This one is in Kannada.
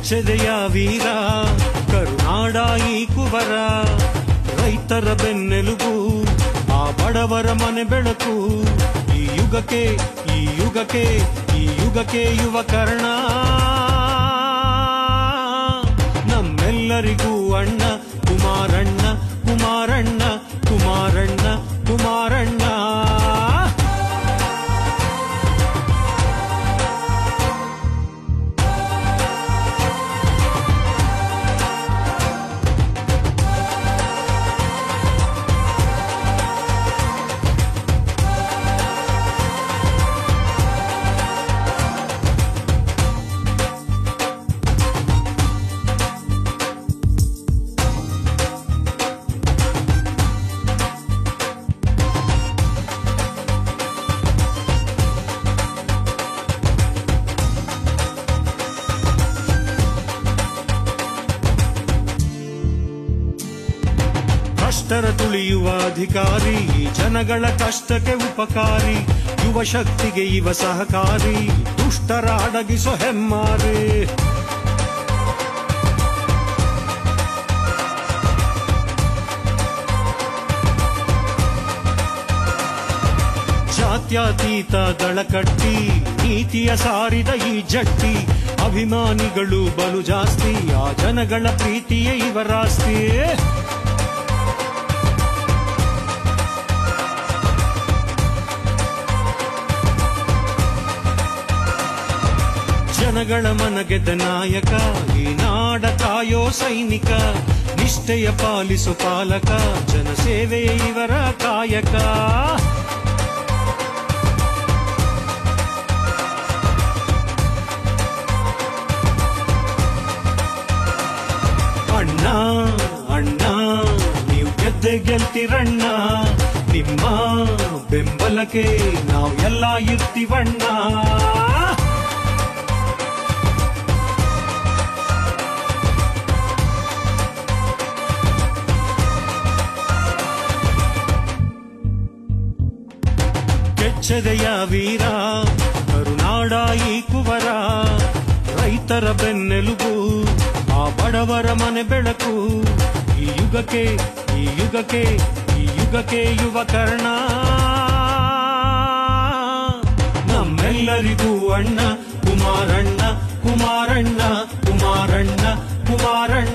ಕೆಚ್ಚದೆಯ ವೀರ ಕರುನಾಡ ಈ ಕುವರ ರೈತರ ಬೆನ್ನೆಲುಬು ಆ ಬಡವರ ಮನೆ ಬೆಳಕು ಈ ಯುಗಕ್ಕೆ ಈ ಯುಗಕ್ಕೆ ಈ ಯುಗಕ್ಕೆ ಯುವ ಕರ್ಣ ನಮ್ಮೆಲ್ಲರಿಗೂ ಅಣ್ಣ ಕುಮಾರಣ್ಣ ಕುಮಾರಣ್ಣ ಕುಮಾರಣ್ಣ ಕುಮಾರಣ್ಣ ಕಷ್ಟರ ತುಳಿಯುವ ಅಧಿಕಾರಿ ಜನಗಳ ಕಷ್ಟಕ್ಕೆ ಉಪಕಾರಿ ಯುವ ಶಕ್ತಿಗೆ ಇವ ಸಹಕಾರಿ ದುಷ್ಟರ ಅಡಗಿಸೋ ಹೆಮ್ಮಾರಿ ಜಾತ್ಯತೀತ ದಳ ಕಟ್ಟಿ ನೀತಿಯ ಸಾರಿದ ಈ ಜಟ್ಟಿ ಅಭಿಮಾನಿಗಳು ಬಲು ಜಾಸ್ತಿ ಆ ಜನಗಳ ಪ್ರೀತಿಯೇ ಇವರಾಸ್ತಿ ಜನಗಳ ಮನಗೆದ ನಾಯಕ ಈ ನಾಡ ಕಾಯೋ ಸೈನಿಕ ನಿಷ್ಠೆಯ ಪಾಲಿಸು ಪಾಲಕ ಜನಸೇವೆ ಇವರ ಕಾಯಕ ಅಣ್ಣ ಅಣ್ಣ ನೀವು ಗೆದ್ದೆ ಗೆಲ್ತಿರಣ್ಣ ನಿಮ್ಮ ಬೆಂಬಲಕ್ಕೆ ನಾವು ಎಲ್ಲ ಇರ್ತೀವಣ್ಣ ಕೆಚ್ಚದೆಯ ವೀರ ಕರುನಾಡ ಈ ಕುವರ ರೈತರ ಬೆನ್ನೆಲುಬು ಆ ಬಡವರ ಮನೆ ಬೆಳಕು ಈ ಯುಗಕ್ಕೆ ಈ ಯುಗಕ್ಕೆ ಈ ಯುಗಕ್ಕೆ ಯುವ ಕರ್ಣ ನಮ್ಮೆಲ್ಲರಿಗೂ ಅಣ್ಣ ಕುಮಾರಣ್ಣ ಕುಮಾರಣ್ಣ ಕುಮಾರಣ್ಣ ಕುಮಾರಣ್ಣ